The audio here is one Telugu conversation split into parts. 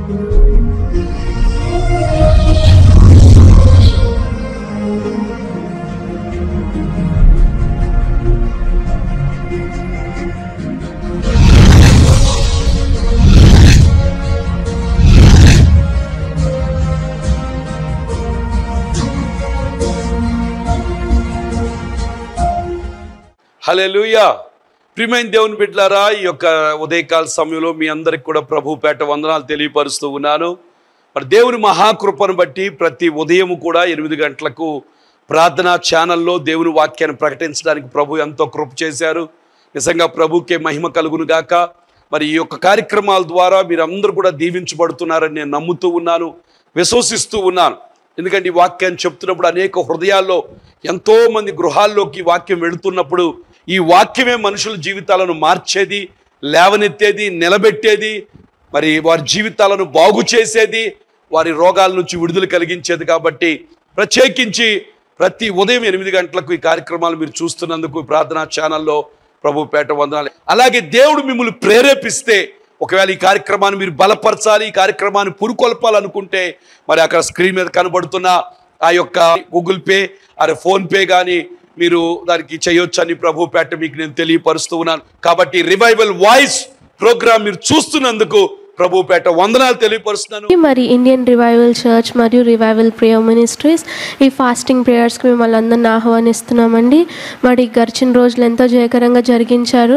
హల్లెలూయా ప్రియమైన దేవుని బిడ్డలారా ఈ యొక్క ఉదయకాల సమయంలో మీ అందరికి కూడా ప్రభు పేట వందనాలు తెలియపరుస్తూ ఉన్నాను మరి దేవుని మహాకృపను బట్టి ప్రతి ఉదయం కూడా ఎనిమిది గంటలకు ప్రార్థనా ఛానల్లో దేవుని వాక్యాన్ని ప్రకటించడానికి ప్రభు ఎంతో కృప చేశారు నిజంగా ప్రభుకే మహిమ కలుగును గాక మరి ఈ యొక్క కార్యక్రమాల ద్వారా మీరందరూ కూడా దీవించబడుతున్నారని నేను నమ్ముతూ ఉన్నాను విశ్వసిస్తూ ఉన్నాను ఎందుకంటే ఈ వాక్యాన్ని చెప్తున్నప్పుడు అనేక హృదయాల్లో ఎంతో మంది గృహాల్లోకి ఈ వాక్యం వెళుతున్నప్పుడు ఈ వాక్యమే మనుషుల జీవితాలను మార్చేది లేవనెత్తేది నిలబెట్టేది మరి వారి జీవితాలను బాగు చేసేది వారి రోగాల నుంచి విడుదల కలిగించేది కాబట్టి ప్రత్యేకించి ప్రతి ఉదయం ఎనిమిది గంటలకు ఈ కార్యక్రమాలు మీరు చూస్తున్నందుకు ఈ ప్రార్థనా ఛానల్లో ప్రభు పేట వందనాలు అలాగే దేవుడు మిమ్మల్ని ప్రేరేపిస్తే ఒకవేళ ఈ కార్యక్రమాన్ని మీరు బలపరచాలి ఈ కార్యక్రమాన్ని పురుకొల్పాలనుకుంటే మరి అక్కడ స్క్రీన్ మీద కనబడుతున్న ఆ యొక్క గూగుల్ పే అరే ఫోన్ పే కానీ మీరు దానికి చేయొచ్చని ప్రభు పేట మీకు నేను తెలియపరుస్తూ ఉన్నాను కాబట్టి రివైవల్ వాయిస్ ప్రోగ్రామ్ మీరు చూస్తున్నందుకు ప్రభు పేట వందనాలు తెలియపరుస్తున్నాను మరి ఇండియన్ రివైవల్ చర్చ్ మరియు రివైవల్ ప్రేయర్ మినిస్ట్రీస్ ఈ ఫాస్టింగ్ ప్రేయర్స్కి మిమ్మల్ని అందరిని ఆహ్వానిస్తున్నామండి మరి గడిచిన రోజులు ఎంతో జయకరంగా జరిగించారు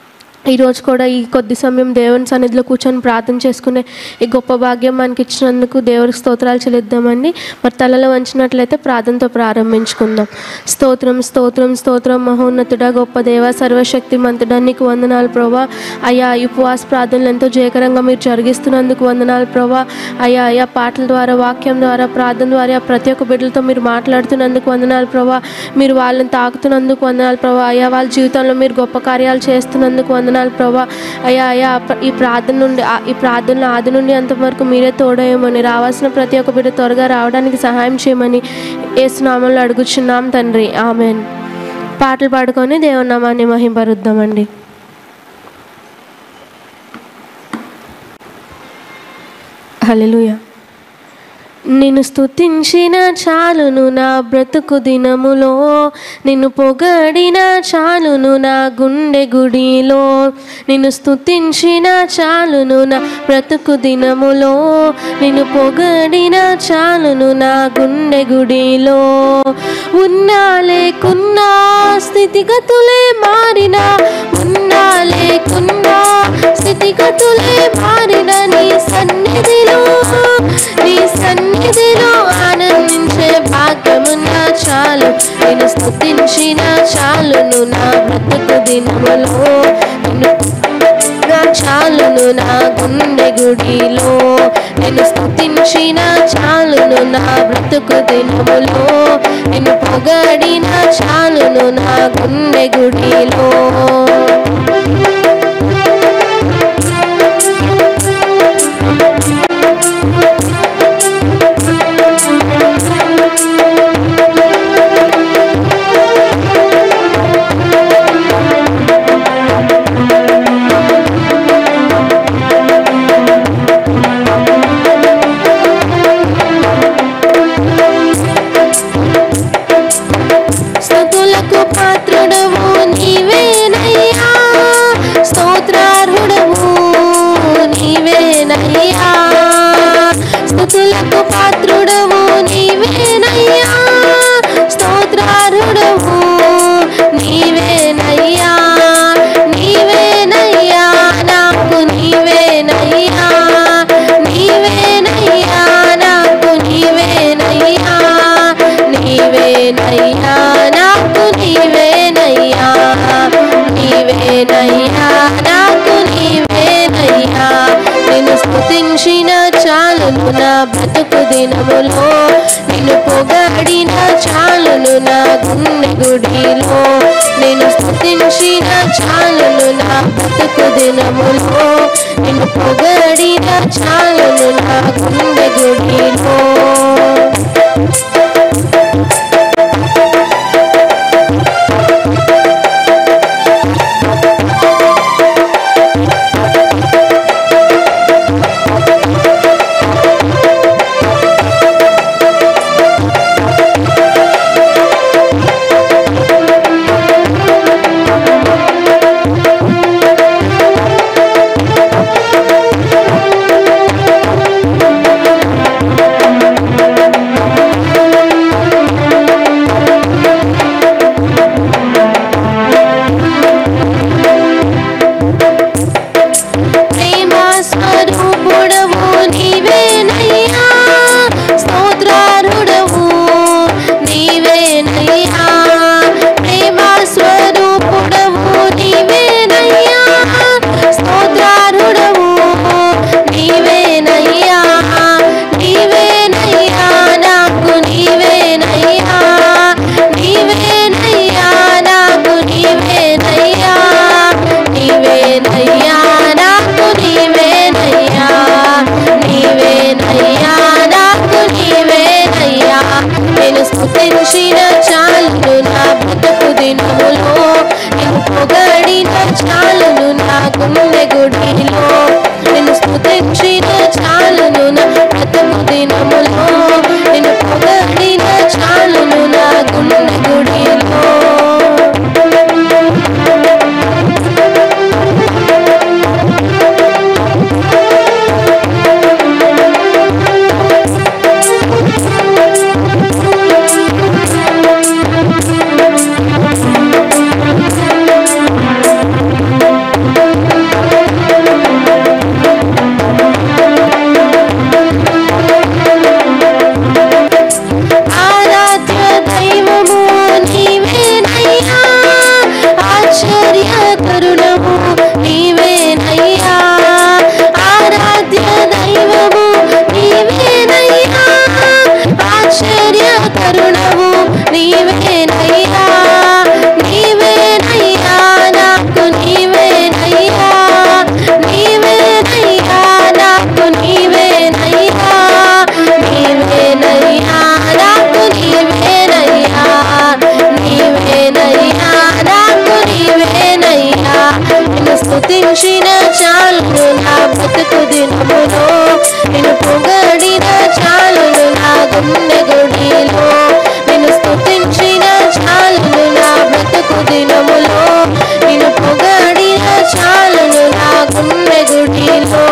ఈ రోజు కూడా ఈ కొద్ది సమయం దేవుని సన్నిధిలో కూర్చొని ప్రార్థన చేసుకునే ఈ గొప్ప భాగ్యం మనకి ఇచ్చినందుకు దేవుడికి స్తోత్రాలు చెల్లిద్దామండి మరి తలలో వంచినట్లయితే ప్రార్థనతో ప్రారంభించుకుందాం స్తోత్రం స్తోత్రం స్తోత్రం మహోన్నతుడా గొప్ప దేవ సర్వశక్తి మంతుడా నీకు వందనాలు ప్రభా అయ్యా ఈ ఉపవాస ప్రార్థనలు ఎంతో జయకరంగా మీరు జరిగిస్తున్నందుకు వందనాలు ప్రభా అయ్యా అయ్యా పాటల ద్వారా వాక్యం ద్వారా ప్రార్థన ద్వారా ప్రతి ఒక్క బిడ్డలతో మీరు మాట్లాడుతున్నందుకు వందనాలు ప్రభా మీరు వాళ్ళని తాకుతున్నందుకు వందనాలు ప్రభా అయ్యా వాళ్ళ జీవితంలో మీరు గొప్ప కార్యాలు చేస్తున్నందుకు వందనాలు ప్రభా అయ్యా అయ్యా ప్ర- ఈ ప్రార్థన నుండి ఆ- ఈ ప్రార్థనలో ఆది నుండి అంతవరకు మీరే తోడేయమని రావాల్సిన ప్రతి ఒక్క బిడ్డ త్వరగా రావడానికి సహాయం చేయమని ఏసునామంలో అడుగుచున్నాం తండ్రి ఆమెన్ పాటలు పాడుకొని దేవునామాన్ని మహింపరుద్దామండి హల్లెలూయా నిన్ను స్తుతించిన చాలును నా బ్రతుకు దినములో నిన్ను పొగడిన చాలును నా గుండె గుడిలో నిన్ను స్తుతించిన చాలును నా బ్రతుకు దినములో నిన్ను పొగడిన చాలును నా గుండె గుడిలో ఉన్నా లేకున్నా స్థితిగతులే మారినా ఉన్నా లేకున్నా స్థితిగతులే మారిన నీ సన్నిధిలో నీ సన్నిధిలో ఆనందించే భాగ్యమున్న చాలు నేను స్థుతించిన చాలును నా బ్రతుకు దినములో నిన్ను నా చాలును నా గుండె గుడిలో నేను స్థుతించిన చాలును నా బ్రతుకు దినములో నిన్ను పొగడిన చాలును నా గుండె గుడిలో స్థుతులకు పాత్రుడవు నీవేనయ్యా స్తోత్రార్హుడవు నీవేనయ్యా స్థుతులకు పాత్రుడవు నీవేనయ్యా స్తోత్రార్హుడవు నీవేనయ్యా నీవేనయ్యా నాకు నీవేనయ్యా నీవేనయ్యా నాకు నీవేనయ్యా నీవేనయ్యా నాకు నీవేనయ్యా నీవేనయ్యా నాకు నీవేనయ్యా నిన్ను స్తుతించిన చాలును నా బ్రతుకు దినములో నిన్ను పొగడిన చాలును నా గుండె గుడిలో నేను స్తుతించిన చాలును నా బ్రతుకు దినములో నిన్ను పొగడిన చాలును నా గుండె గుడిలో స్తుతించిన చాలును నా బ్రతుకు దినములో నిన్ను పొగడిన చాలును నా గుండె గుడిలో నిన్ను స్తుతించిన చాలును నా బ్రతుకు దినములో నిన్ను పొగడిన చాలును నా గుండె గుడిలో ఆరాధ్య దైవము నీవేనయ్యా ఆశ్చర్య కరుణము నీవేనయ్యా ఆరాధ్య దైవము నీవేనయ్యా ఆశ్చర్య కరుణము నీవేనయ్యా నీవేనయ్యా నాకు నీవేనయ్యా నీవేనయ్యా నాకు నీవేనయ్యా నీవేనయ్యా నాకు నీవేనయ్యా నీవేనయ్యా నాకు నీవేనయ్యా నిన్ను స్తుతించిన చాలును నా బ్రతుకు దినములో నిన్ను పొగడిన చాలును నా గుండె గుడిలో నిన్ను స్తుతించిన చాలును నా బ్రతుకు దినములో నిన్ను పొగడిన చాలును నా గుండె గుడిలో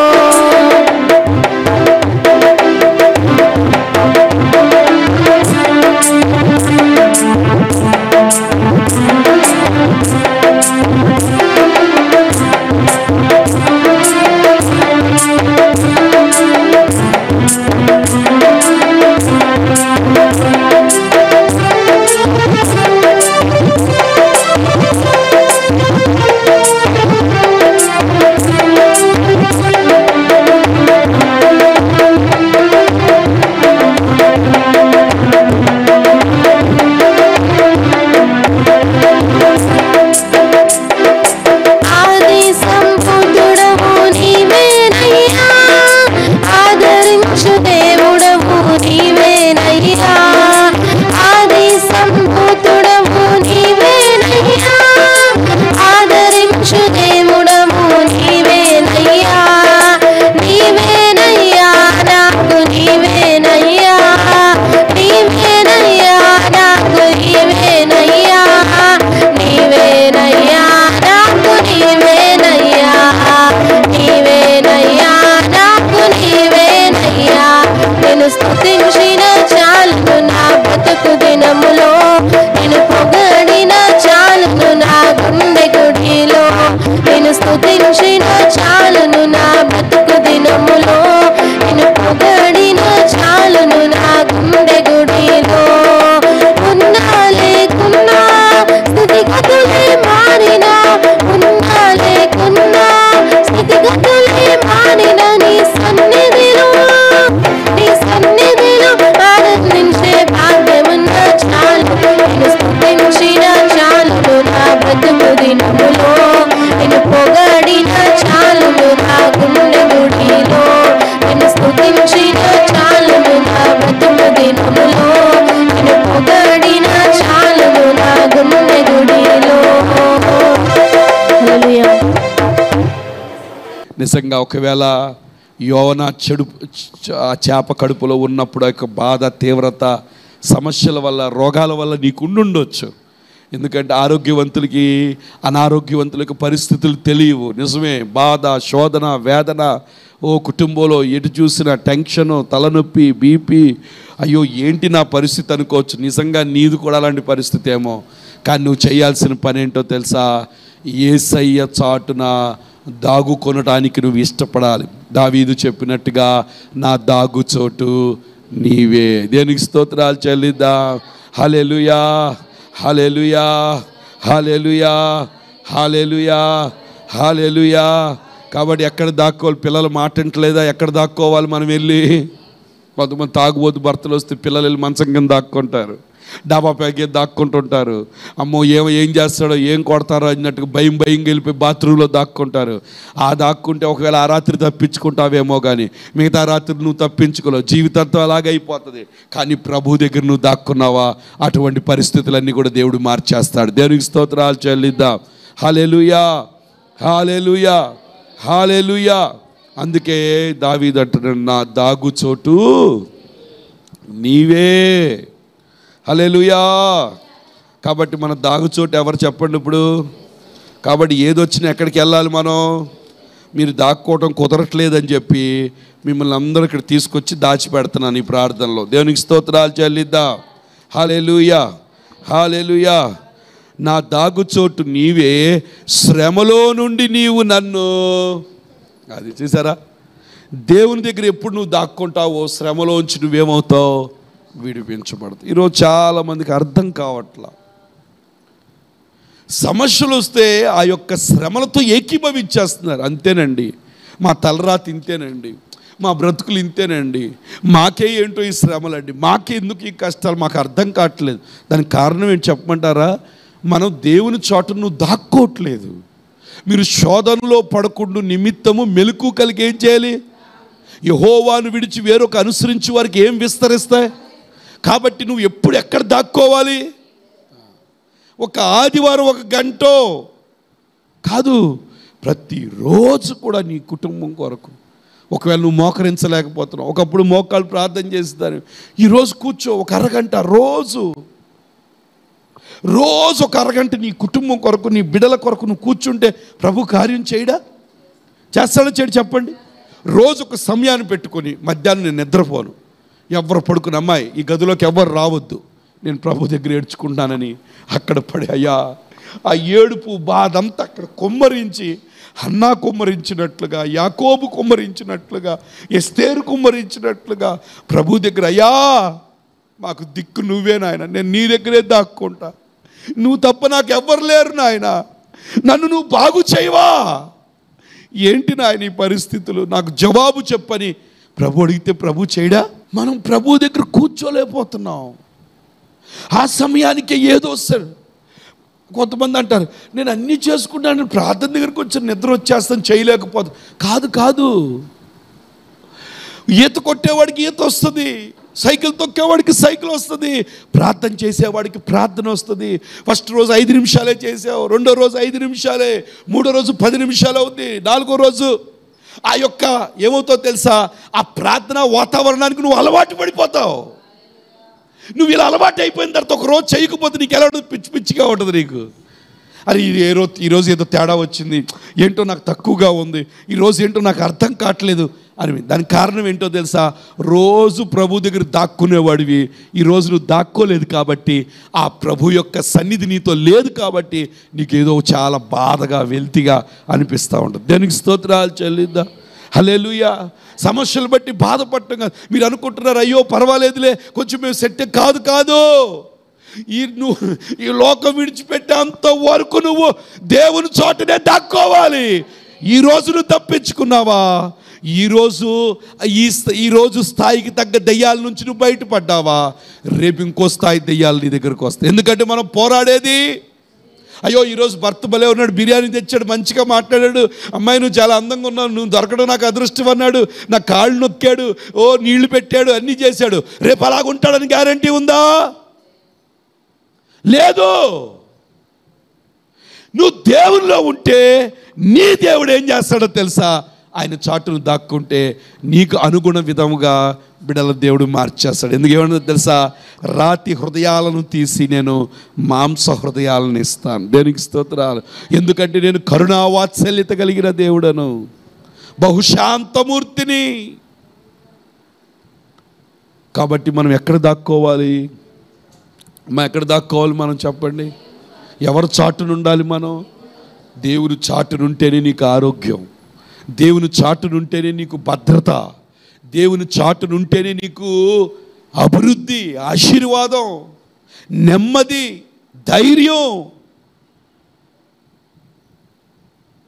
ఆది సంపుతుడవు నీవేనయ్యా ఆదరించు దేవుడవు నీవేనయ్యా ఆది సంపుతుడవు నీవేనయ్యా ఆదరించు దేవుడవు నీవేనయ్యా నీవేనయ్యా నాకు నీవేనయ్యా నీవేనయ్యా నాకు నీవేనయ్యా నీవేనయ్యా నాకు నీవేనయ్యా నీవేనయ్యా నాకు నీవేనయ్యా నేను స్తుతించిన చాలును నా బ్రతుకు దినములో నేను పొగడిన చాలును నా గుండె గుడిలో నేను స్తుతించిన చాలును నా బ్రతుకు దినములో నేను పొగడిన చాలును నా గుండె గుడిలో ఉన్నా లేకున్నా స్థితిగతులే మారినా ఉన్నా లేకున్నా స్థితిగతులే మారిన నీ సన్నిధిలో నీ సన్నిధిలో ఆనందించే భాగ్యమున్న చాలు నేను స్తుతించిన చాలును నా బ్రతుకు దినములో నేను పొగడిన చాలును నా గుండె గుడిలో నేను స్తుతించిన చాలును నా బ్రతుకు దినములో నేను పొగడిన చాలును నా గుండె గుడిలో హల్లెలూయా నిజంగా ఒకవేళ యోన చెడు చ- ఆ చేప కడుపులో ఉన్నప్పుడు ఆ యొక్క బాధ తీవ్రత సమస్యల వల్ల రోగాల వల్ల నీకు ఉండుండొచ్చు ఎందుకంటే ఆరోగ్యవంతులకి అనారోగ్యవంతులకి పరిస్థితులు తెలియవు నిజమే బాధ శోధన వేదన ఓ కుటుంబంలో ఎటు చూసిన టెన్షను తలనొప్పి బీపీ అయ్యో ఏంటి నా పరిస్థితి అనుకోవచ్చు నిజంగా నీది కూడా అలాంటి పరిస్థితి ఏమో కానీ నువ్వు చేయాల్సిన పని ఏంటో తెలుసా ఏసయ్య చాటున దాగుకొనటానికి నువ్వు ఇష్టపడాలి దావీదు చెప్పినట్టుగా నా దాగు చోటు నీవే దేనికి స్తోత్రాలు చెల్లిద్దా hallelujah hallelujah hallelujah hallelujah hallelujah కాబట్టి ఎక్కడ దాక్కోవాలి పిల్లలు మాటింటలేదా ఎక్కడ దాక్కోవాలి మనం వెళ్ళి కొంతమంది తాగుబోతు భర్తలు వస్తే పిల్లలు వెళ్ళి మంచం కింద దాక్కుంటారు డాబా పైకి దాక్కుంటుంటారు అమ్మో ఏమో ఏం చేస్తాడో ఏం కొడతారో అన్నట్టుగా భయం భయం వెళ్ళిపోయి బాత్రూంలో దాక్కుంటారు ఆ దాక్కుంటే ఒకవేళ ఆ రాత్రి తప్పించుకుంటావేమో కానీ మిగతా రాత్రి నువ్వు తప్పించుకోలేవు జీవితంతో అలాగే అయిపోతుంది కానీ ప్రభు దగ్గర నువ్వు దాక్కున్నావా అటువంటి పరిస్థితులన్నీ కూడా దేవుడు మార్చేస్తాడు దేవునికి స్తోత్రాలు చెల్లిద్దాం హాలెలుయా హాలెలుయా హాలెలుయా అందుకే దావీదంటున్నాడు నా దాగు చోటు నీవే హల్లెలూయా కాబట్టి మన దాగుచోటు ఎవరు చెప్పండి ఇప్పుడు కాబట్టి ఏదొచ్చినా ఎక్కడికి వెళ్ళాలి మనం మీరు దాక్కోవటం కుదరట్లేదని చెప్పి మిమ్మల్ని అందరూ ఇక్కడ తీసుకొచ్చి దాచిపెడుతున్నాను ఈ ప్రార్థనలో దేవునికి స్తోత్రాలు చెల్లిద్దాం హాలెలూయా హాలెలూయా నా దాగుచోటు నీవే శ్రమలో నుండి నీవు నన్ను అది చూసారా దేవుని దగ్గర ఎప్పుడు నువ్వు దాక్కుంటావో శ్రమలోంచి నువ్వేమవుతావు విడిపించబడతావు ఈరోజు చాలామందికి అర్థం కావట్లా సమస్యలు వస్తే ఆ యొక్క శ్రమలతో ఏకీభవించేస్తున్నారు అంతేనండి మా తలరాతి ఇంతేనండి మా బ్రతుకులు ఇంతేనండి మాకే ఏంటో ఈ శ్రమలండి మాకే ఎందుకు ఈ కష్టాలు మాకు అర్థం కావట్లేదు దానికి కారణం ఏంటి చెప్పమంటారా మనం దేవుని చోట నువ్వు దాక్కోవట్లేదు మీరు శోధనలో పడకుండా నిమిత్తము మెలకు కలిగి ఏం చేయాలి యహోవాను విడిచి వేరొక అనుసరించి వారికి ఏం విస్తరిస్తాయి కాబట్టి నువ్వు ఎప్పుడు ఎక్కడ దాక్కోవాలి ఒక ఆదివారం ఒక గంటో కాదు ప్రతిరోజు కూడా నీ కుటుంబం కొరకు ఒకవేళ నువ్వు మోకరించలేకపోతున్నావు ఒకప్పుడు మోకాలు ప్రార్థన చేసేదాన్ని ఈరోజు కూర్చో ఒక అరగంట రోజు రోజు ఒక అరగంట నీ కుటుంబం కొరకు నీ బిడల కొరకు నువ్వు కూర్చుంటే ప్రభు కార్యం చేయడా చేస్తాడో చేయడు చెప్పండి రోజు ఒక సమయాన్ని పెట్టుకొని మధ్యాహ్నం నేను నిద్రపోను ఎవరు పడుకుని అమ్మాయి ఈ గదిలోకి ఎవరు రావద్దు నేను ప్రభు దగ్గర ఏడ్చుకుంటానని అక్కడ పడి అయ్యా ఆ ఏడుపు బాధ అంతా అక్కడ కొమ్మరించి హన్నా కుమ్మరించినట్లుగా యాకోబు కుమ్మరించినట్లుగా ఎస్తేరు కుమ్మరించినట్లుగా ప్రభు దగ్గర అయ్యా మాకు దిక్కు నువ్వే నాయన నేను నీ దగ్గరే దాక్కుంటా నువ్వు తప్ప నాకు ఎవ్వరు లేరు నాయన నన్ను నువ్వు బాగు చేయవా ఏంటి నాయన ఈ పరిస్థితులు నాకు జవాబు చెప్పని ప్రభు అడిగితే ప్రభు చేయడా మనం ప్రభు దగ్గర కూర్చోలేకపోతున్నాం ఆ సమయానికే ఏదో వస్తాడు కొంతమంది అంటారు నేను అన్నీ చేసుకుంటాను ప్రార్థన దగ్గరికి వచ్చి నిద్ర వచ్చేస్తాను చేయలేకపోతాను కాదు కాదు ఈత కొట్టేవాడికి ఈత వస్తుంది సైకిల్ తొక్కేవాడికి సైకిల్ వస్తుంది ప్రార్థన చేసేవాడికి ప్రార్థన వస్తుంది ఫస్ట్ రోజు ఐదు నిమిషాలే చేసావు రెండో రోజు ఐదు నిమిషాలే మూడో రోజు పది నిమిషాలే ఉంది నాలుగో రోజు ఆ యొక్క ఏమవుతావు తెలుసా ఆ ప్రార్థన వాతావరణానికి నువ్వు అలవాటు పడిపోతావు నువ్వు ఇలా అలవాటు అయిపోయిన తర్వాత ఒక రోజు చేయకపోతే నీకు ఎలా ఉంటుంది పిచ్చి పిచ్చిగా ఉంటుంది నీకు అరే ఇది ఏ రోజు ఈరోజు ఏదో తేడా వచ్చింది ఏంటో నాకు తక్కువగా ఉంది ఈరోజు ఏంటో నాకు అర్థం కావట్లేదు అని దానికి కారణం ఏంటో తెలుసా రోజు ప్రభు దగ్గర దాక్కునేవాడివి ఈరోజు నువ్వు దాక్కోలేదు కాబట్టి ఆ ప్రభు యొక్క సన్నిధి నీతో లేదు కాబట్టి నీకేదో చాలా బాధగా వెల్తిగా అనిపిస్తూ ఉంటుంది దేనికి స్తోత్రాలు చెల్లిద్దా హలేలుయా సమస్యలు బట్టి బాధపడటం కాదు మీరు అనుకుంటున్నారు అయ్యో పర్వాలేదులే కొంచెం మేము సెట్ కాదు కాదు ఈ నువ్వు ఈ లోకం విడిచిపెట్టేంత వరకు నువ్వు దేవుని చోటనే దాక్కోవాలి ఈ రోజు నువ్వు తప్పించుకున్నావా ఈరోజు ఈ స్థ- ఈ రోజు స్థాయికి తగ్గ దెయ్యాల నుంచి నువ్వు బయటపడ్డావా రేపు ఇంకో స్థాయి దెయ్యాలు నీ దగ్గరకు వస్తాయి ఎందుకంటే మనం పోరాడేది అయ్యో ఈరోజు భర్త భలే ఉన్నాడు బిర్యానీ తెచ్చాడు మంచిగా మాట్లాడాడు అమ్మాయి నువ్వు చాలా అందంగా ఉన్నావు నువ్వు దొరకడం నాకు అదృష్టం అన్నాడు నా కాళ్ళు నొక్కాడు ఓ నీళ్లు పెట్టాడు అన్నీ చేశాడు రేపు అలాగ ఉంటాడని గ్యారంటీ ఉందా లేదు నువ్వు దేవునిలో ఉంటే నీ దేవుడు ఏం చేస్తాడో తెలుసా ఆయన చాటును దాక్కుంటే నీకు అనుగుణ విధముగా బిడల దేవుడు మార్చేస్తాడు ఎందుకు ఏమన్నా తెలుసా రాతి హృదయాలను తీసి నేను మాంస హృదయాలను ఇస్తాను దేనికి స్తోత్రాలు ఎందుకంటే నేను కరుణావాత్సల్యత కలిగిన దేవుడను బహుశాంతమూర్తిని కాబట్టి మనం ఎక్కడ దాక్కోవాలి మనం ఎక్కడ దాక్కోవాలి మనం చెప్పండి ఎవరు చాటును ఉండాలి మనం దేవుని చాటునుంటేనే నీకు ఆరోగ్యం దేవుని చాటునుంటేనే నీకు భద్రత దేవుని చాటునుంటేనే నీకు అభివృద్ధి ఆశీర్వాదం నెమ్మది ధైర్యం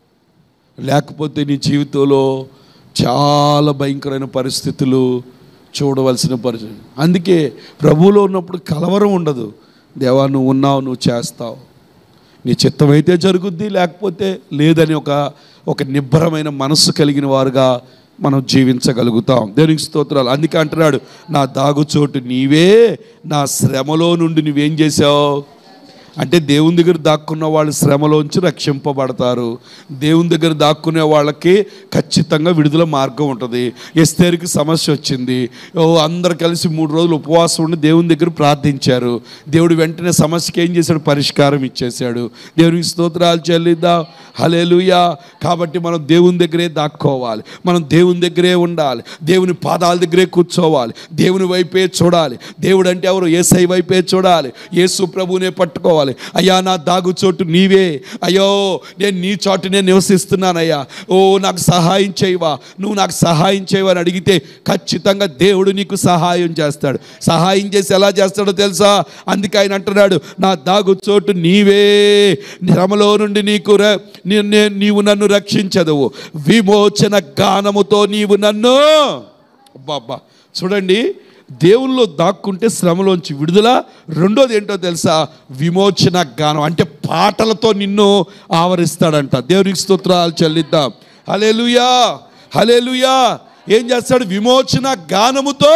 లేకపోతే నీ జీవితంలో చాలా భయంకరమైన పరిస్థితులు చూడవలసిన పరిస్థితి అందుకే ప్రభువులో ఉన్నప్పుడు కలవరం ఉండదు దేవా నువ్వు ఉన్నావు నువ్వు చేస్తావు నీ చిత్తమైతే జరుగుద్ది లేకపోతే లేదని ఒక ఒక నిబ్బరమైన మనస్సు కలిగిన వారుగా మనం జీవించగలుగుతాం దేవునికి స్తోత్రాలు అందుకే అంటున్నాడు నా దాగుచోటు నీవే నా శ్రమలో నుండి నువ్వేం చేసావు అంటే దేవుని దగ్గర దాక్కున్న వాళ్ళు శ్రమలోంచి రక్షింపబడతారు దేవుని దగ్గర దాక్కునే వాళ్ళకి ఖచ్చితంగా విడుదల మార్గం ఉంటుంది ఎస్తేరికి సమస్య వచ్చింది ఓ అందరు కలిసి మూడు రోజులు ఉపవాసం ఉండి దేవుని దగ్గర ప్రార్థించారు దేవుడు వెంటనే సమస్యకి ఏం చేశాడు పరిష్కారం ఇచ్చేశాడు దేవునికి స్తోత్రాలు చెల్లిద్దాం హలేలుయా కాబట్టి మనం దేవుని దగ్గరే దాక్కోవాలి మనం దేవుని దగ్గరే ఉండాలి దేవుని పాదాల దగ్గరే కూర్చోవాలి దేవుని వైపే చూడాలి దేవుడు అంటే ఎవరు ఏసై వైపే చూడాలి యేసు ప్రభువునే పట్టుకోవాలి అయ్యా నా దాగు చోటు నీవే అయ్యో నేను నీ చోటునే నివసిస్తున్నానయ్యా ఓ నాకు సహాయం చేయవా నువ్వు నాకు సహాయం చేయవా అని అడిగితే ఖచ్చితంగా దేవుడు నీకు సహాయం చేస్తాడు సహాయం చేసి ఎలా చేస్తాడో తెలుసా అందుకే ఆయన అంటున్నాడు నా దాగు చోటు నీవే శ్రమలో నుండి నీకు ర- నీ- నే- నీవు నన్ను రక్షించదవు విమోచన గానముతో నీవు నన్ను అబ్బా చూడండి దేవుల్లో దాక్కుంటే శ్రమలోంచి విడుదల రెండోది ఏంటో తెలుసా విమోచన గానం అంటే పాటలతో నిన్ను ఆవరిస్తాడంట దేవునికి స్తోత్రాలు చెల్లిద్దాం హలేలుయా హలేలుయా ఏం చేస్తాడు విమోచన గానముతో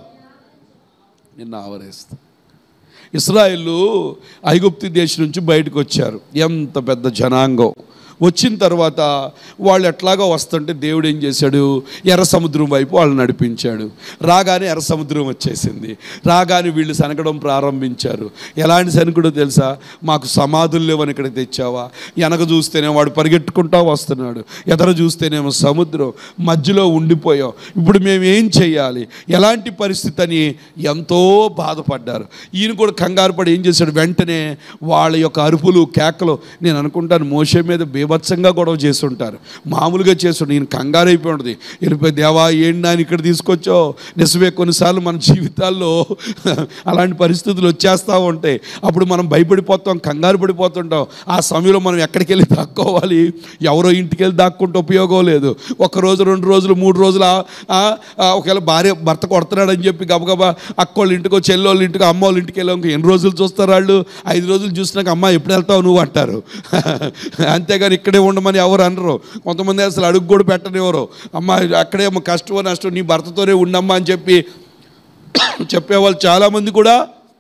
నిన్ను ఆవరిస్తా ఇస్రాయేళ్ళు ఐగుప్తు దేశం నుంచి బయటకు వచ్చారు ఎంత పెద్ద జనాంగం వచ్చిన తర్వాత వాళ్ళు ఎట్లాగో వస్తుంటే దేవుడు ఏం చేశాడు ఎర్ర సముద్రం వైపు వాళ్ళు నడిపించాడు రాగానే ఎర్ర సముద్రం వచ్చేసింది రాగానే వీళ్ళు శనకడం ప్రారంభించారు ఎలాంటి శనకుడో తెలుసా మాకు సమాధులు లేవని ఇక్కడ తెచ్చావా వెనక చూస్తేనే వాడు పరిగెట్టుకుంటా వస్తున్నాడు ఎదర చూస్తేనేమో సముద్రం మధ్యలో ఉండిపోయాం ఇప్పుడు మేము ఏం చేయాలి ఎలాంటి పరిస్థితి అని ఎంతో బాధపడ్డారు ఈయన కూడా కంగారు పడి ఏం చేశాడు వెంటనే వాళ్ళ యొక్క అరుపులు కేకలు నేను అనుకుంటాను మోసే మీద బీభత్సంగా గొడవ చేస్తుంటారు మామూలుగా చేస్తుంటారు ఈయన కంగారు అయిపోయి ఉంటుంది వెళ్ళిపోయి దేవా ఏంటి నాయన ఇక్కడ తీసుకొచ్చావు నిజమే కొన్నిసార్లు మన జీవితాల్లో అలాంటి పరిస్థితులు వచ్చేస్తూ ఉంటాయి అప్పుడు మనం భయపడిపోతాం కంగారు పడిపోతుంటాం ఆ సమయంలో మనం ఎక్కడికి వెళ్ళి దాక్కోవాలి ఎవరో ఇంటికి వెళ్ళి దాక్కుంటే ఉపయోగం లేదు ఒక రోజు రెండు రోజులు మూడు రోజులు ఆ- ఆ- ఆ ఒకవేళ భార్య భర్త కొడుతున్నాడని చెప్పి గబగబా అక్కోళ్ళ ఇంటికో చెల్లోళ్ళ ఇంటికో అమ్మోళ్ళ ఇంటికి వెళ్ళాం ఇంక ఎన్ని రోజులు చూస్తారు వాళ్ళు ఐదు రోజులు చూసినాక అమ్మ ఎప్పుడు వెళ్తావు నువ్వు అంటారు అంతేగాని ఇక్కడే ఉండమని ఎవరు అనరు కొంతమంది అసలు అడుగు కూడా పెట్టనివ్వరు అమ్మ అక్కడే కష్టమో నష్టం నీ భర్తతోనే ఉండమ్మా అని చెప్పి చెప్పేవాళ్ళు చాలామంది కూడా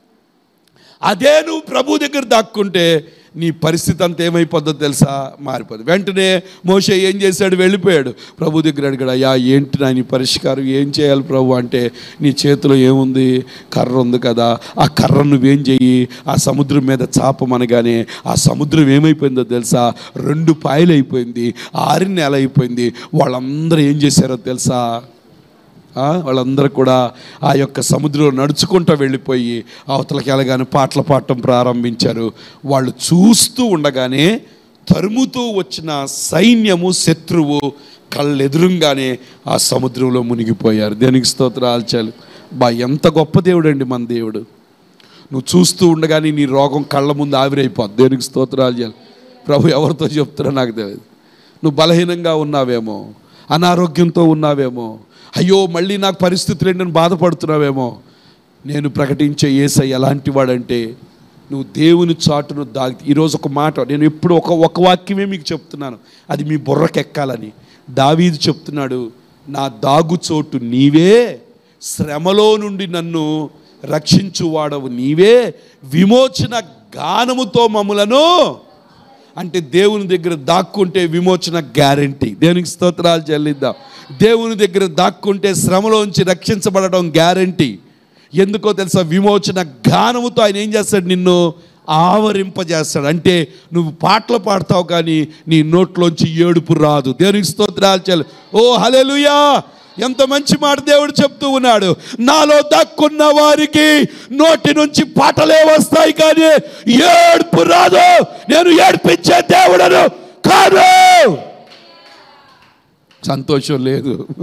అదే నువ్వు ప్రభు దగ్గర దాక్కుంటే నీ పరిస్థితి అంత ఏమైపోద్దో తెలుసా మారిపోద్ది వెంటనే మోషే ఏం చేశాడు వెళ్ళిపోయాడు ప్రభు దగ్గర అడిగాడు అయ్యా ఏంటి నా నీ పరిష్కారం ఏం చేయాలి ప్రభు అంటే నీ చేతిలో ఏముంది కర్ర ఉంది కదా ఆ కర్ర నువ్వేం చెయ్యి ఆ సముద్రం మీద చాపమనగానే ఆ సముద్రం ఏమైపోయిందో తెలుసా రెండు పాయలు అయిపోయింది ఆరిన నెల అయిపోయింది వాళ్ళందరూ ఏం చేశారో తెలుసా ఆ, వాళ్ళందరూ కూడా ఆ యొక్క సముద్రంలో నడుచుకుంటూ వెళ్ళిపోయి అవతలకి వెళ్ళగానే పాటలు పాడటం ప్రారంభించారు వాళ్ళు చూస్తూ ఉండగానే తరుముతూ వచ్చిన సైన్యము శత్రువు కళ్ళెదురుగానే ఆ సముద్రంలో మునిగిపోయారు దేనికి స్తోత్రాలు చాలు బా ఎంత గొప్ప దేవుడు అండి మన దేవుడు నువ్వు చూస్తూ ఉండగానే నీ రోగం కళ్ళ ముందు ఆవిరైపోద్ది దేనికి స్తోత్రాలు చేయాలి ప్రభు ఎవరితో చెప్తారో నాకు తెలియదు నువ్వు బలహీనంగా ఉన్నావేమో అనారోగ్యంతో ఉన్నావేమో అయ్యో మళ్ళీ నాకు పరిస్థితులు ఏంటని బాధపడుతున్నావేమో నేను ప్రకటించే ఏసై ఎలాంటి వాడంటే నువ్వు దేవుని చాటును దాగి ఈరోజు ఒక మాట నేను ఎప్పుడు ఒక ఒక వాక్యమే మీకు చెప్తున్నాను అది మీ బుర్రకెక్కాలని దావీదు చెప్తున్నాడు నా దాగు చోటు నీవే శ్రమలో నుండి నన్ను రక్షించువాడవు నీవే విమోచన గానముతో మమ్ములను అంటే దేవుని దగ్గర దాక్కుంటే విమోచన గ్యారంటీ దేవునికి స్తోత్రాలు చెల్లిద్దాం దేవుని దగ్గర దాక్కుంటే శ్రమలోంచి రక్షించబడడం గ్యారంటీ ఎందుకో తెలుసా విమోచన గానముతో ఆయన ఏం చేస్తాడు నిన్ను ఆవరింపజేస్తాడు అంటే నువ్వు పాటలు పాడతావు కానీ నీ నోట్లోంచి ఏడుపు రాదు దేవునికి స్తోత్రాలు చెల్లి ఓ హలెలుయా ఎంత మంచి మాట దేవుడు చెప్తూ ఉన్నాడు నాలో దక్కున్న వారికి నోటి నుంచి పాటలే వస్తాయి కానీ ఏడుపు రాదు నేను ఏడ్పించే దేవుడను కాదు సంతోషం లేదు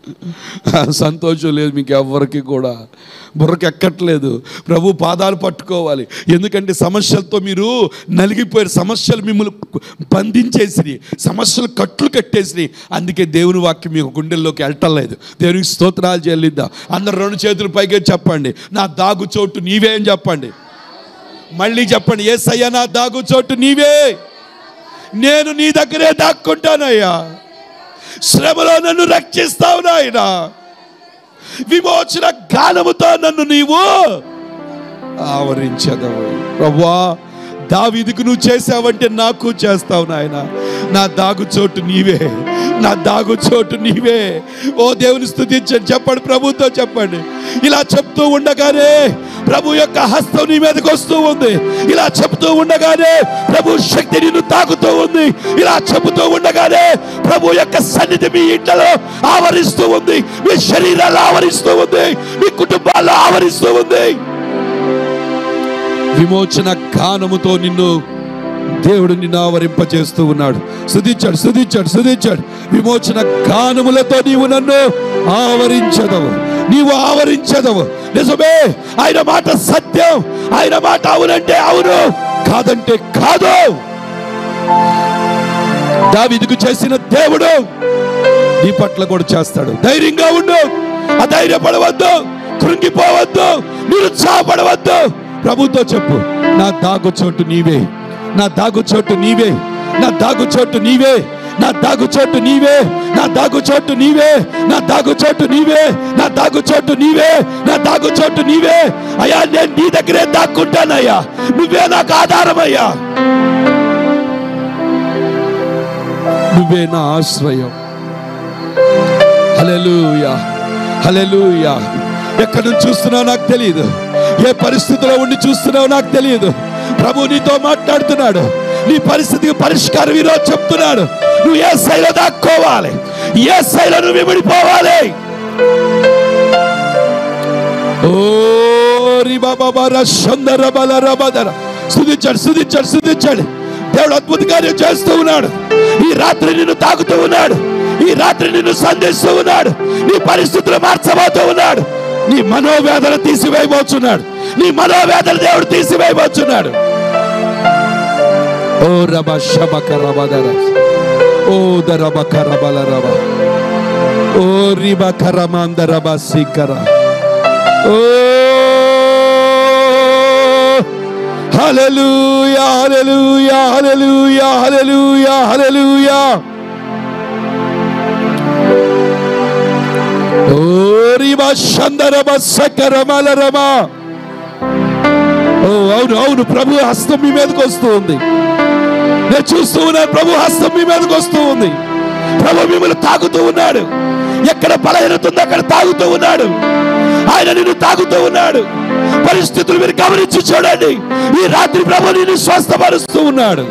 సంతోషం లేదు మీకు ఎవ్వరికి కూడా బుర్రకి ఎక్కట్లేదు ప్రభు పాదాలు పట్టుకోవాలి ఎందుకంటే సమస్యలతో మీరు నలిగిపోయారు సమస్యలు మిమ్మల్ని బంధించేసినాయి సమస్యలు కట్లు కట్టేసినాయి అందుకే దేవుని వాక్యం మీకు గుండెల్లోకి వెళ్ళటలేదు దేవునికి స్తోత్రాలు చెల్లిద్దాం అందరు రెండు చేతులు పైకే చెప్పండి నా దాగు చోటు నీవే అని చెప్పండి మళ్ళీ చెప్పండి ఏ సయ్యా నా దాగు చోటు నీవే నేను నీ దగ్గరే దాక్కుంటానయ్యా శ్రమలో నన్ను రక్షిస్తావు నాయన విమోచన గానముతో నన్ను నీవు ఆవరించదవు ప్రభా దావీదుకు నువ్వు చేసావంటే నాకు చేస్తావు నాయన నా దాగు చోటు నీవే నా దాగు చోటు నీవే ఓ దేవుని స్థుతించండి చెప్పండి ప్రభుతో చెప్పండి ఇలా చెప్తూ ఉండగానే ప్రభు యొక్క హస్తం నీ మీదకి వస్తూ ఉంది ఇలా చెప్తూ ఉండగానే ప్రభు శక్తి నిన్ను తాకుతూ ఉంది ఇలా చెబుతూ ఉండగానే ప్రభు యొక్క సన్నిధి మీ ఇంట్లో ఆవరిస్తూ ఉంది మీ శరీరాలు ఆవరిస్తూ ఉంది మీ కుటుంబాల్లో ఆవరిస్తూ ఉంది విమోచన గానముతో నిన్ను దేవుడు నిన్ను ఆవరింపచేస్తూ ఉన్నాడు సుధించాడు సుధించాడు సుధించాడు విమోచన గానములతో నీవు నన్ను ఆవరించదవు నీవు ఆవరించదవు నిజమే ఆయన మాట సత్యం ఆయన మాట అవునంటే అవును కాదంటే కాదు దావిదికు చేసిన దేవుడు నీ పట్ల కూడా చేస్తాడు ధైర్యంగా ఉండు అధైర్యపడవద్దు కృంగిపోవద్దు నిరుత్సాహపడవద్దు ప్రభుతో చెప్పు నా దాగు చోటు నీవే నా దాగు చోటు నీవే నా దాగు చోటు నీవే నా దాగు చోటు నీవే నా దాగు చోటు నీవే నా దాగు చోటు నీవే నా దాగు చోటు నీవే నా దాగు చోటు నీవే అయ్యా నేను నీ దగ్గరే దాక్కుంటానయ్యా నువ్వే నాకు ఆధారమయ్యా నువ్వే నా ఆశ్రయం హల్లెలూయా హల్లెలూయా ఎక్కడి నుంచి చూస్తున్నావు నాకు తెలియదు ఏ పరిస్థితిలో ఉండి చూస్తున్నావు నాకు తెలియదు ప్రభు నీతో మాట్లాడుతున్నాడు నీ పరిస్థితికి పరిష్కారం ఈరోజు చెప్తున్నాడు నువ్వు ఏ శైలో దాక్కోవాలి ఏ శైలో నువ్వు విడిపోవాలి ఓ రిబాబాబారా సుందర బల రబదర స్తుతించాడు స్తుతించాడు స్తుతించాడు దేవుడు అద్భుత కార్యం చేస్తూ ఉన్నాడు ఈ రాత్రి నిన్ను తాకుతూ ఉన్నాడు ఈ రాత్రి నిన్ను సంధిస్తూ ఉన్నాడు నీ పరిస్థితులు మార్చబోతూ ఉన్నాడు నీ మనోవేదన తీసివేయబోతున్నాడు నీ మనోవేదన దేవుడు తీసివేయబోతున్నాడు ఓ రబ శబక రబదర ఓ దరబక రబల రబ ఓ రిబక రమాంద రబ సికర ఓ హల్లెలూయా హల్లెలూయా హల్లెలూయా హల్లెలూయా హల్లెలూయా ఓ రిబ శందరబ సకర మలరమ ఓ అవును అవును ప్రభు హస్తం మీ మీదకి వస్తూ ఉంది నేను చూస్తూ ఉన్నాను ప్రభు హస్తం మీ మీదకి వస్తూ ఉంది ప్రభు మిమ్మల్ని తాగుతూ ఉన్నాడు ఎక్కడ బలహీనత ఉందో అక్కడ తాగుతూ ఉన్నాడు ఆయన నిన్ను తాగుతూ ఉన్నాడు పరిస్థితులు మీరు గమనించి చూడండి ఈ రాత్రి ప్రభు నిన్ను స్వస్థపరుస్తూ ఉన్నాడు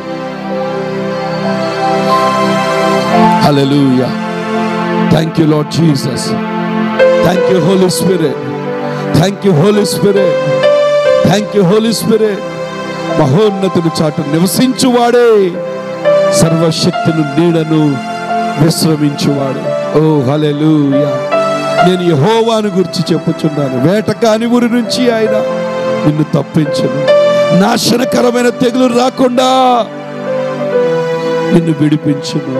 hallelujah thank you Lord Jesus thank you holy spirit thank you holy spirit thank you holy spirit మహోన్నతుడు చాటు నివసించువాడే సర్వశక్తులు నీడను విశ్రమించువాడు ఓ హల్లెలూయా నేను యెహోవాను గురించి చెప్పుచున్నాను వేటకాని ఊరి నుంచి ఆయన నిన్ను తప్పించను నాశనకరమైన తెగులు రాకుండా నిన్ను విడిపించును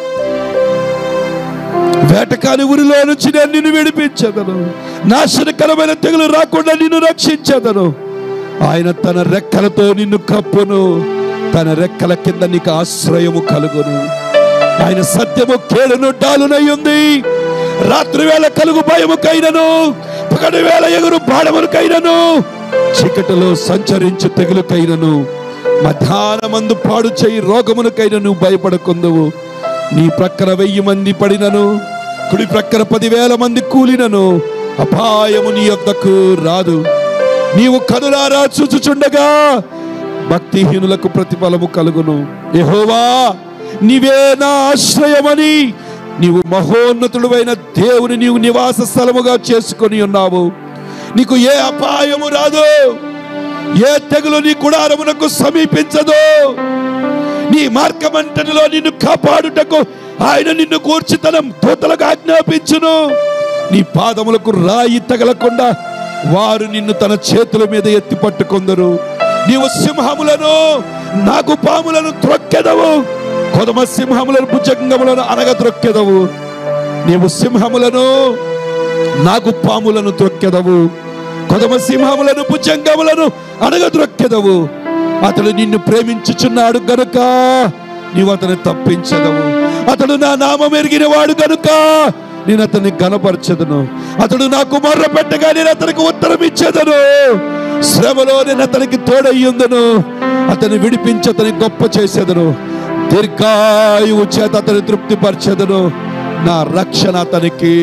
వేటకాని ఊరిలో నుంచి నేను నిన్ను విడిపించదను నాశనకరమైన తెగులు రాకుండా నిన్ను రక్షించదను ఆయన తన రెక్కలతో నిన్ను కప్పును తన రెక్కల కింద నీకు ఆశ్రయము కలుగును ఆయన సత్యము కేడును డాలునై ఉంది రాత్రి వేళ కలుగు భయముకైనను పగటి వేళ ఎగురు బాణములకైనను చీకటిలో సంచరించు తెగులుకైనను మధ్యాహ్నమందు పాడు చేయి రోగములకైనను భయపడకుందువు నీ ప్రక్కన వెయ్యి మంది పడినను కుడి ప్రక్కన పదివేల మంది కూలినను అపాయము నీ యొద్దకు రాదు నీవు కనులారా చూచుచుండగా భక్తిహీనులకు ప్రతిఫలము కలుగును యెహోవా నీవే నా ఆశ్రయమని నీవు మహోన్నతుడువైన దేవుని నీవు నివాస స్థలముగా చేసుకొని ఉన్నావు నీకు ఏ అపాయము రాదు ఏ తెగులు నీ గుడారమునకు సమీపించదు నీ మార్గమంతటిలో నిన్ను కాపాడుటకు ఆయన నిన్ను కూర్చి తన దూతలకు ఆజ్ఞాపించును నీ పాదములకు రాయి తగలకుండా వారు నిన్ను తన చేతుల మీద ఎత్తి పట్టుకొందరు నీవు సింహములను నాకు పాములను త్రొక్కెదవు కొదమ సింహములను భుజంగములను అనగ త్రొక్కెదవు నీవు సింహములను నాకు పాములను త్రొక్కెదవు కొదమ సింహములను భుజంగములను అనగ త్రొక్కెదవు అతడు నిన్ను ప్రేమించుచున్నాడు గనుక నీవు అతన్ని తప్పించదవు అతడు నా నామం ఎరిగిన వాడు గనుక నేను అతన్ని గనపరచదును అతడు నాకు మొర్ర పెట్టగా నేను అతనికి ఉత్తరం ఇచ్చేదను శ్రమలో నేను అతనికి తోడయ్యుందను అతన్ని విడిపించి అతని గొప్ప చేసేదను దీర్ఘాయువు చేత అతని తృప్తిపరచెదను నా రక్షణ అతనికి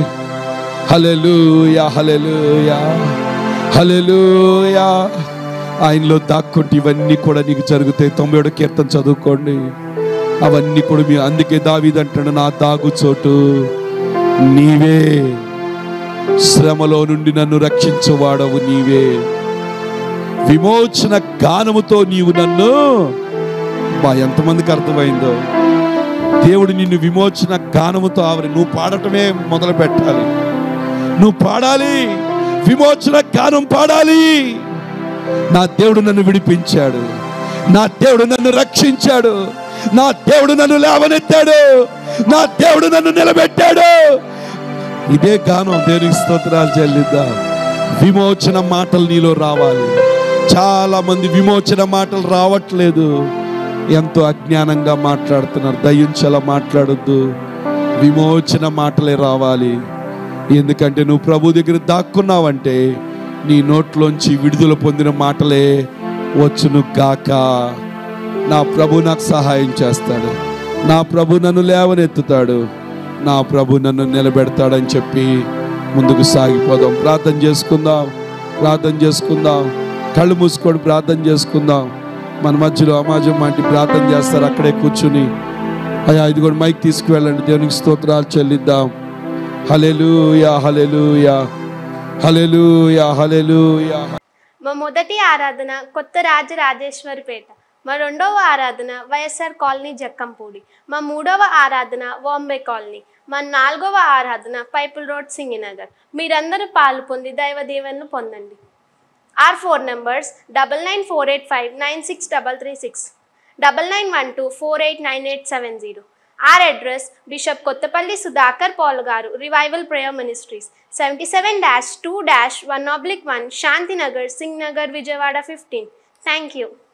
హలెలూయా హలెలూయా హలెలూయా ఆయనలో దాక్కుంటే ఇవన్నీ కూడా నీకు జరుగుతాయి తొంభై ఏడు కీర్తన చదువుకోండి అవన్నీ కూడా మీ అందుకే దావీదంటాడు నా దాగు చోటు నీవే శ్రమలో నుండి నన్ను రక్షించువాడవు నీవే విమోచన గానముతో నీవు నన్ను బా ఎంతమందికి అర్థమైందో దేవుడు నిన్ను విమోచన గానముతో ఆవరి నువ్వు పాడటమే మొదలు పెట్టాలి నువ్వు పాడాలి విమోచన గానం పాడాలి నా దేవుడు నన్ను విడిపించాడు నా దేవుడు నన్ను రక్షించాడు నా దేవుడు నన్ను లేవనెత్తాడు నా దేవుడు నన్ను నిలబెట్టాడు ఇదే గానం దేవునికి స్తోత్రాలు చెల్లిద్దాం విమోచన మాటలు నీలో రావాలి చాలా మంది విమోచన మాటలు రావట్లేదు ఎంతో అజ్ఞానంగా మాట్లాడుతున్నారు దయించలా మాట్లాడొద్దు విమోచన మాటలే రావాలి ఎందుకంటే నువ్వు ప్రభు దగ్గర దాక్కున్నావంటే నీ నోట్లోంచి విడుదల పొందిన మాటలే వచ్చును గాక నా ప్రభు నాకు సహాయం చేస్తాడు నా ప్రభు నన్ను లేవనెత్తుతాడు నా ప్రభు నన్ను నిలబెడతాడని చెప్పి ముందుకు సాగిపోదాం ప్రార్థన చేసుకుందాం ప్రార్థన చేసుకుందాం కళ్ళు మూసుకొని ప్రార్థన చేసుకుందాం మన మధ్యలో అమాజం వంటి ప్రార్థన చేస్తారు అక్కడే కూర్చుని అయ్యా ఇది కూడా మైక్ తీసుకువెళ్ళండి దేవునికి స్తోత్రాలు చెల్లిద్దాం హలెలూయా హలెలూయా హలెలూయా హలెలూయా మా మొదటి ఆరాధన కొత్త రాజరాజేశ్వరిపేట మా రెండవ ఆరాధన వైఎస్ఆర్ కాలనీ జక్కంపూడి మా మూడవ ఆరాధన బాంబే కాలనీ మా నాలుగవ ఆరాధన పైపుల్ రోడ్ సింగినగర్ మీరందరూ పాలు పొంది దైవ దీవెనలు పొందండి our four numbers double nine four eight five nine six double three six double nine one two four eight nine eight seven zero our address bishop Kottapalli Sudhakar Paul గారు revival prayer ministries seventy seven dash two dash one oblique one Shantinagar Singh Nagar Vijayawada fifteen thank you